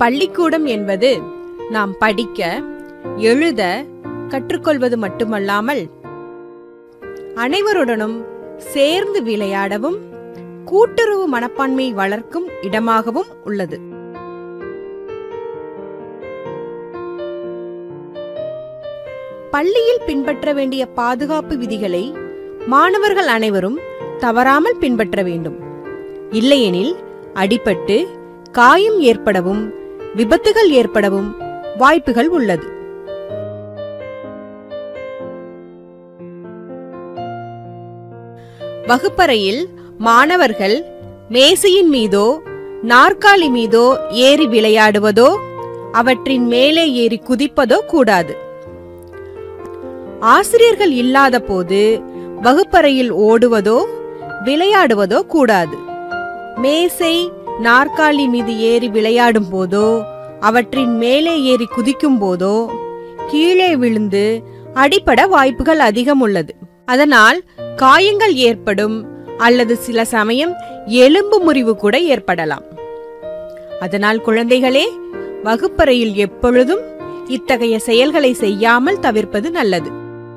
பள்ளிக்கூடம் என்பது நாம் படிக்க எழுத கற்றுக்கொள்வது மட்டுமல்லாமல் அனைவருடனும் சேர்ந்து விளையாடவும் கூட்டுறவு மனப்பான்மையை வளர்க்கும் இடமாகவும் உள்ளது பள்ளியில் பின்பற்ற வேண்டிய பாதுகாப்பு விதிகளை மாணவர்கள் அனைவரும் தவறாமல் பின்பற்ற வேண்டும் இல்லையெனில் அடிபட்டு காயம் ஏற்படவும் விபத்துகள் ஏற்படவும் வாய்ப்புகள் உள்ளது வகுப்பறையில் மாணவர்கள் மேசையின் மீதோ நாற்காலி மீதோ ஏறி விளையாடுவதோ அவற்றின் மேலே ஏறி குதிப்பதோ கூடாது ஆசிரியர்கள் இல்லாத போது வகுப்பறையில் ஓடுவதோ விளையாடுவதோ கூடாது மேசை நாற்காலி மீது ஏறி விளையாடும் போதோ அவற்றின் மேலே ஏறி குதிக்கும் போதோ கீழே விழுந்து அடிபட வாய்ப்புகள் அதிகம் உள்ளது அதனால் காயங்கள் ஏற்படும் அல்லது சில சமயம் எலும்பு முறிவு கூட ஏற்படலாம் அதனால் குழந்தைகளே வகுப்பறையில் எப்பொழுதும் இத்தகைய செயல்களை செய்யாமல் தவிர்ப்பது நல்லது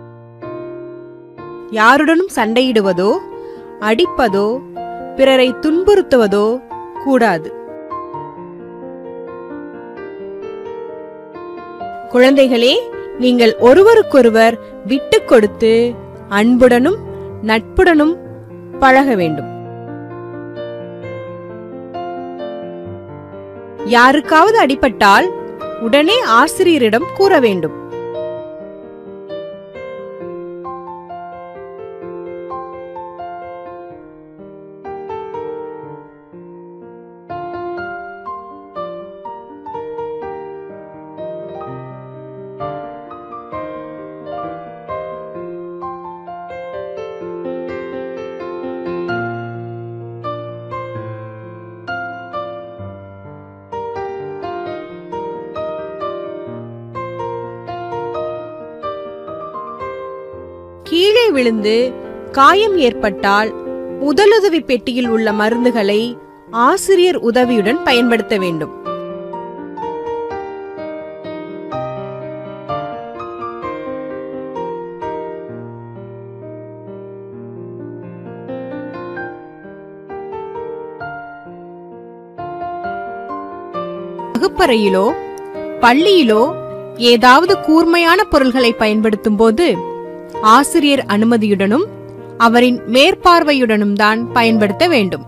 யாருடனும் சண்டையிடுவதோ அடிப்பதோ பிறரை துன்புறுத்துவதோ கூடாது குழந்தைகளே நீங்கள் ஒருவருக்கொருவர் விட்டு கொடுத்து அன்புடனும் நட்புடனும் பழக வேண்டும் யாருக்காவது அடிபட்டால் உடனே ஆசிரியரிடம் கூற வேண்டும் கீழே விழுந்து காயம் ஏற்பட்டால் முதலுதவி பெட்டியில் உள்ள மருந்துகளை ஆசிரியர் உதவியுடன் பயன்படுத்த வேண்டும் வகுப்பறையிலோ பள்ளியிலோ ஏதாவது கூர்மையான பொருள்களை பயன்படுத்தும் போது ஆசிரியர் அனுமதியுடனும் அவரின் மேற்பார்வையுடனும் தான் பயன்படுத்த வேண்டும்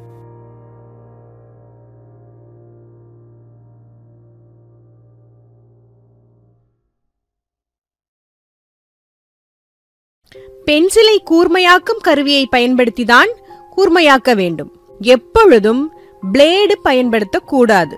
பென்சிலை கூர்மையாக்கும் கருவியை பயன்படுத்திதான் கூர்மையாக்க வேண்டும் எப்பொழுதும் பிளேடு பயன்படுத்தக்கூடாது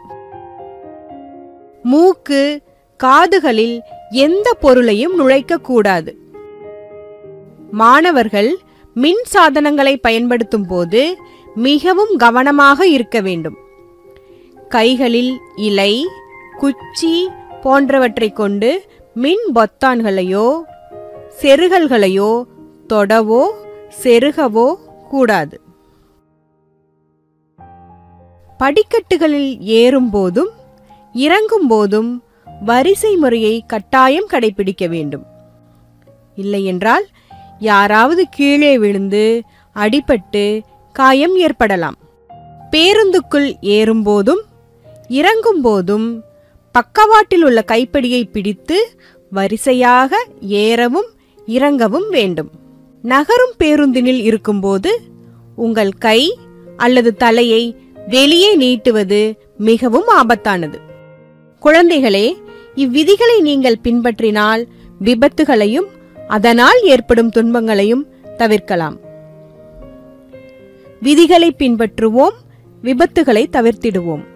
மூக்கு காதுகளில் எந்த பொருளையும் நுழைக்க கூடாது மாணவர்கள் மின் சாதனங்களை பயன்படுத்தும் போது மிகவும் கவனமாக இருக்க வேண்டும் கைகளில் இலை குச்சி போன்றவற்றை கொண்டு மின் பொத்தான்களையோ செருகல்களையோ தொடவோ செருகவோ கூடாது படிக்கட்டுகளில் ஏறும்போதும் இறங்கும் போதும் வரிசை முறையை கட்டாயம் கடைபிடிக்க வேண்டும் இல்லையென்றால் யாராவது கீழே விழுந்து அடிபட்டு காயம் ஏற்படலாம் பேருந்துக்குள் ஏறும்போதும் இறங்கும்போதும் பக்கவாட்டில் உள்ள கைப்பிடியை பிடித்து வரிசையாக ஏறவும் இறங்கவும் வேண்டும் நகரும் பேருந்தினில் இருக்கும்போது உங்கள் கை அல்லது தலையை வெளியே நீட்டுவது மிகவும் ஆபத்தானது குழந்தைகளே இவ்விதிகளை நீங்கள் பின்பற்றினால் விபத்துகளையும் அதனால் ஏற்படும் துன்பங்களையும் தவிர்க்கலாம் விதிகளை பின்பற்றுவோம் விபத்துகளை தவிர்த்திடுவோம்